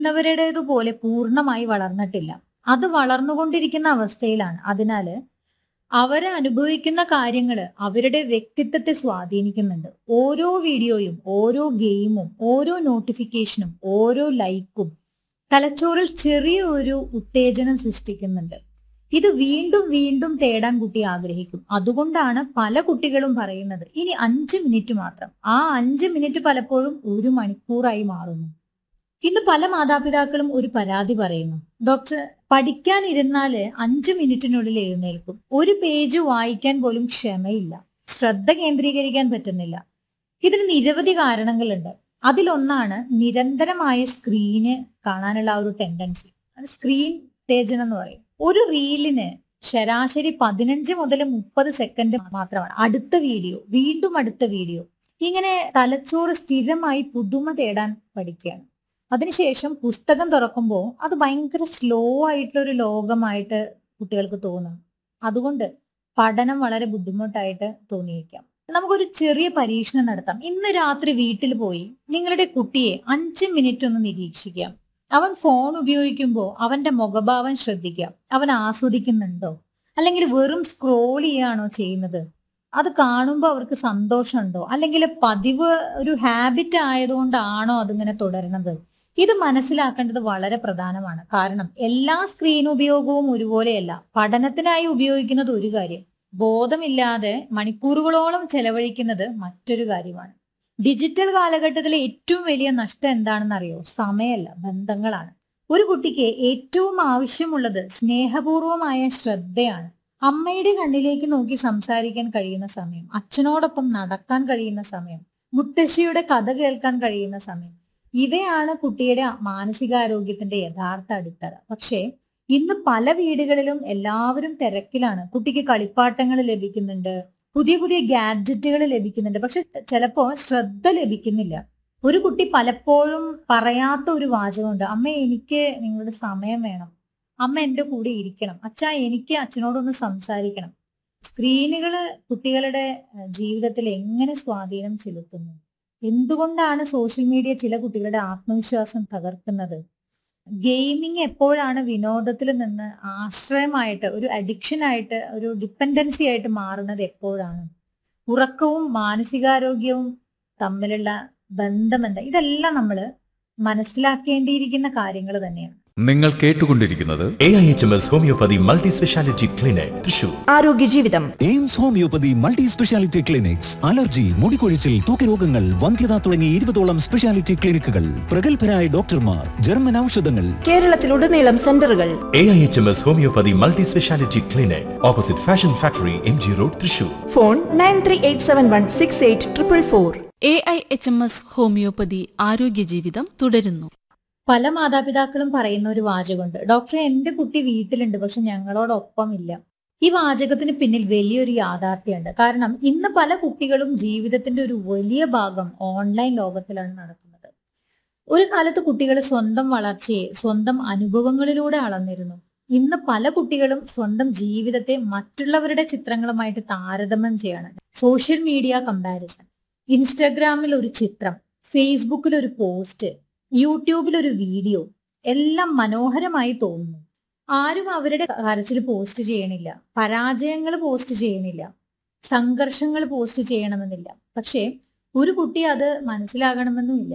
മുതിർന്നവരുടേതുപോലെ പൂർണ്ണമായി വളർന്നിട്ടില്ല അത് വളർന്നുകൊണ്ടിരിക്കുന്ന അവസ്ഥയിലാണ് അതിനാല് അവരെ അനുഭവിക്കുന്ന കാര്യങ്ങൾ അവരുടെ വ്യക്തിത്വത്തെ സ്വാധീനിക്കുന്നുണ്ട് ഓരോ വീഡിയോയും ഓരോ ഗെയിമും ഓരോ നോട്ടിഫിക്കേഷനും ഓരോ ലൈക്കും തലച്ചോറിൽ ചെറിയ ഒരു ഉത്തേജനം സൃഷ്ടിക്കുന്നുണ്ട് ഇത് വീണ്ടും വീണ്ടും തേടാൻ കുട്ടി ആഗ്രഹിക്കും അതുകൊണ്ടാണ് പല കുട്ടികളും പറയുന്നത് ഇനി അഞ്ച് മിനിറ്റ് മാത്രം ആ അഞ്ച് മിനിറ്റ് പലപ്പോഴും ഒരു മണിക്കൂറായി മാറുന്നു ഇന്ന് പല മാതാപിതാക്കളും ഒരു പരാതി പറയുന്നു ഡോക്ടർ പഠിക്കാൻ ഇരുന്നാല് അഞ്ച് മിനിറ്റിനുള്ളിൽ എഴുന്നേൽക്കും ഒരു പേജ് വായിക്കാൻ പോലും ക്ഷമയില്ല ശ്രദ്ധ കേന്ദ്രീകരിക്കാൻ പറ്റുന്നില്ല ഇതിന് നിരവധി കാരണങ്ങളുണ്ട് അതിലൊന്നാണ് നിരന്തരമായ സ്ക്രീന് കാണാനുള്ള ആ ഒരു ടെൻഡൻസി അത് സ്ക്രീൻ ഉത്തേജനം എന്ന് പറയും ഒരു റീലിന് ശരാശരി പതിനഞ്ച് മുതൽ മുപ്പത് സെക്കൻഡ് മാത്രമാണ് അടുത്ത വീഡിയോ വീണ്ടും അടുത്ത വീഡിയോ ഇങ്ങനെ തലച്ചോറ് സ്ഥിരമായി പുതുമ തേടാൻ പഠിക്കുകയാണ് അതിനുശേഷം പുസ്തകം തുറക്കുമ്പോൾ അത് ഭയങ്കര സ്ലോ ആയിട്ടുള്ള ഒരു ലോകമായിട്ട് കുട്ടികൾക്ക് തോന്നും അതുകൊണ്ട് പഠനം വളരെ ബുദ്ധിമുട്ടായിട്ട് തോന്നിയേക്കാം നമുക്കൊരു ചെറിയ പരീക്ഷണം നടത്താം ഇന്ന് രാത്രി വീട്ടിൽ പോയി നിങ്ങളുടെ കുട്ടിയെ അഞ്ച് മിനിറ്റ് ഒന്ന് നിരീക്ഷിക്കാം അവൻ ഫോൺ ഉപയോഗിക്കുമ്പോൾ അവന്റെ മുഖഭാവം ശ്രദ്ധിക്കാം അവൻ ആസ്വദിക്കുന്നുണ്ടോ അല്ലെങ്കിൽ വെറും സ്ക്രോൾ ചെയ്യാണോ ചെയ്യുന്നത് അത് കാണുമ്പോൾ അവർക്ക് സന്തോഷമുണ്ടോ അല്ലെങ്കിൽ പതിവ് ഒരു ഹാബിറ്റ് ആയതുകൊണ്ടാണോ അതിങ്ങനെ തുടരുന്നത് ഇത് മനസ്സിലാക്കേണ്ടത് വളരെ പ്രധാനമാണ് കാരണം എല്ലാ സ്ക്രീൻ ഉപയോഗവും ഒരുപോലെയല്ല പഠനത്തിനായി ഉപയോഗിക്കുന്നത് ഒരു കാര്യം ബോധമില്ലാതെ മണിക്കൂറുകളോളം ചെലവഴിക്കുന്നത് മറ്റൊരു കാര്യമാണ് ഡിജിറ്റൽ കാലഘട്ടത്തിലെ ഏറ്റവും വലിയ നഷ്ടം എന്താണെന്ന് അറിയോ സമയമല്ല ബന്ധങ്ങളാണ് ഒരു കുട്ടിക്ക് ഏറ്റവും ആവശ്യമുള്ളത് സ്നേഹപൂർവമായ ശ്രദ്ധയാണ് അമ്മയുടെ കണ്ണിലേക്ക് നോക്കി സംസാരിക്കാൻ കഴിയുന്ന സമയം അച്ഛനോടൊപ്പം നടക്കാൻ കഴിയുന്ന സമയം മുത്തശ്ശിയുടെ കഥ കേൾക്കാൻ കഴിയുന്ന സമയം ഇവയാണ് കുട്ടിയുടെ മാനസികാരോഗ്യത്തിന്റെ യഥാർത്ഥ അടിത്തറ പക്ഷേ ഇന്ന് പല വീടുകളിലും എല്ലാവരും തിരക്കിലാണ് കുട്ടിക്ക് കളിപ്പാട്ടങ്ങൾ ലഭിക്കുന്നുണ്ട് പുതിയ പുതിയ ഗാഡ്ജറ്റുകൾ ലഭിക്കുന്നുണ്ട് പക്ഷെ ചിലപ്പോ ശ്രദ്ധ ലഭിക്കുന്നില്ല ഒരു കുട്ടി പലപ്പോഴും പറയാത്ത ഒരു വാചകമുണ്ട് അമ്മ എനിക്ക് നിങ്ങളുടെ സമയം വേണം അമ്മ എൻ്റെ കൂടെ ഇരിക്കണം അച്ഛാ എനിക്ക് അച്ഛനോടൊന്ന് സംസാരിക്കണം സ്ക്രീനുകള് കുട്ടികളുടെ ഏഹ്, ജീവിതത്തിൽ എങ്ങനെ സ്വാധീനം ചെലുത്തുന്നു എന്തുകൊണ്ടാണ് സോഷ്യൽ മീഡിയ ചില കുട്ടികളുടെ ആത്മവിശ്വാസം തകർക്കുന്നത് ഗെയിമിംഗ് എപ്പോഴാണ് വിനോദത്തിൽ നിന്ന് ആശ്രയമായിട്ട് ഒരു അഡിക്ഷൻ ആയിട്ട് ഒരു ഡിപ്പെൻഡൻസി ആയിട്ട് മാറുന്നത് എപ്പോഴാണ് ഉറക്കവും മാനസികാരോഗ്യവും തമ്മിലുള്ള ബന്ധം എന്താ ഇതെല്ലാം നമ്മൾ മനസ്സിലാക്കേണ്ടിയിരിക്കുന്ന കാര്യങ്ങൾ തന്നെയാണ് നിങ്ങൾ കേട്ടുകൊണ്ടിരിക്കുന്നത് A I H M S homoeopathy multi speciality clinic Thrissur ആരോഗ്യ ജീവിതം AIMS homoeopathy multi speciality clinics allergy മുടികൊഴിച്ചിൽ ത്വക്കരോഗങ്ങൾ വന്ധ്യത തുടങ്ങി ഇരുപതോളം സ്പെഷ്യാലിറ്റി ക്ലിനിക്കുകൾ പ്രഗത്ഭരായ ഡോക്ടർമാർ ജർമ്മൻ ഔഷധങ്ങൾ കേരളത്തിലുടനീളം സെന്ററുകൾ A I H M S homoeopathy multi speciality clinic opposite fashion factory M G road Thrissur phone nine three eight seven one six eight triple four A I H M S homoeopathy ആരോഗ്യ ജീവിതം തുടരുന്നു പല മാതാപിതാക്കളും പറയുന്ന ഒരു വാചകമുണ്ട് ഡോക്ടറെ എന്റെ കുട്ടി വീട്ടിലുണ്ട് പക്ഷെ ഞങ്ങളോടൊപ്പം ഇല്ല ഈ വാചകത്തിന് പിന്നിൽ വലിയൊരു യാഥാർത്ഥ്യമുണ്ട് കാരണം ഇന്ന് പല കുട്ടികളും ജീവിതത്തിന്റെ ഒരു വലിയ ഭാഗം ഓൺലൈൻ ലോകത്തിലാണ് നടക്കുന്നത് ഒരു കാലത്ത് കുട്ടികൾ സ്വന്തം വളർച്ചയെ സ്വന്തം അനുഭവങ്ങളിലൂടെ അളന്നിരുന്നു ഇന്ന് പല കുട്ടികളും സ്വന്തം ജീവിതത്തെ മറ്റുള്ളവരുടെ ചിത്രങ്ങളുമായിട്ട് താരതമ്യം ചെയ്യാണ് സോഷ്യൽ മീഡിയ കമ്പാരിസൺ ഇൻസ്റ്റഗ്രാമിൽ ഒരു ചിത്രം ഫേസ്ബുക്കിൽ ഒരു പോസ്റ്റ് യൂട്യൂബിൽ ഒരു വീഡിയോ എല്ലാം മനോഹരമായി തോന്നുന്നു ആരും അവരുടെ കരച്ചിൽ പോസ്റ്റ് ചെയ്യണില്ല പരാജയങ്ങൾ പോസ്റ്റ് ചെയ്യണില്ല സംഘർഷങ്ങൾ പോസ്റ്റ് ചെയ്യണമെന്നില്ല പക്ഷേ ഒരു കുട്ടി അത് മനസ്സിലാകണമെന്നുമില്ല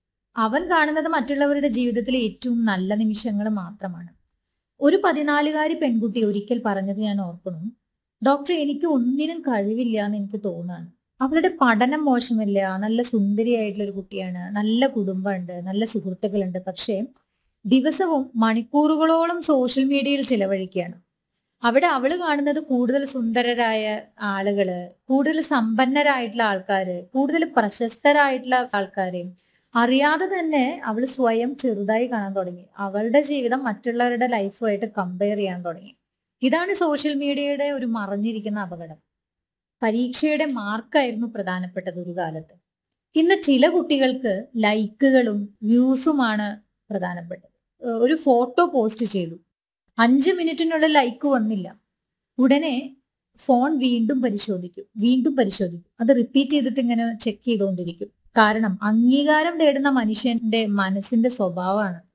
അവൻ കാണുന്നത് മറ്റുള്ളവരുടെ ജീവിതത്തിലെ ഏറ്റവും നല്ല നിമിഷങ്ങൾ മാത്രമാണ് ഒരു പതിനാലുകാരി പെൺകുട്ടി ഒരിക്കൽ പറഞ്ഞത് ഞാൻ ഓർക്കുന്നു ഡോക്ടർ എനിക്ക് ഒന്നിനും കഴിവില്ല എന്ന് എനിക്ക് തോന്നാണ് അവളുടെ പഠനം മോശമില്ല നല്ല സുന്ദരിയായിട്ടുള്ള ഒരു കുട്ടിയാണ് നല്ല കുടുംബമുണ്ട് നല്ല സുഹൃത്തുക്കളുണ്ട് പക്ഷേ ദിവസവും മണിക്കൂറുകളോളം സോഷ്യൽ മീഡിയയിൽ ചിലവഴിക്കുകയാണ് അവിടെ അവള് കാണുന്നത് കൂടുതൽ സുന്ദരരായ ആളുകള് കൂടുതൽ സമ്പന്നരായിട്ടുള്ള ആൾക്കാര് കൂടുതൽ പ്രശസ്തരായിട്ടുള്ള ആൾക്കാര് അറിയാതെ തന്നെ അവൾ സ്വയം ചെറുതായി കാണാൻ തുടങ്ങി അവളുടെ ജീവിതം മറ്റുള്ളവരുടെ ലൈഫുമായിട്ട് കമ്പയർ ചെയ്യാൻ തുടങ്ങി ഇതാണ് സോഷ്യൽ മീഡിയയുടെ ഒരു മറഞ്ഞിരിക്കുന്ന അപകടം പരീക്ഷയുടെ മാർക്കായിരുന്നു പ്രധാനപ്പെട്ടത് ഒരു കാലത്ത് ഇന്ന് ചില കുട്ടികൾക്ക് ലൈക്കുകളും വ്യൂസുമാണ് പ്രധാനപ്പെട്ടത് ഏഹ് ഒരു ഫോട്ടോ പോസ്റ്റ് ചെയ്തു അഞ്ച് മിനിറ്റിനുള്ളിൽ ലൈക്ക് വന്നില്ല ഉടനെ ഫോൺ വീണ്ടും പരിശോധിക്കും വീണ്ടും പരിശോധിക്കും അത് റിപ്പീറ്റ് ചെയ്തിട്ട് ഇങ്ങനെ ചെക്ക് ചെയ്തുകൊണ്ടിരിക്കും കാരണം അംഗീകാരം തേടുന്ന മനുഷ്യന്റെ മനസ്സിന്റെ സ്വഭാവമാണ്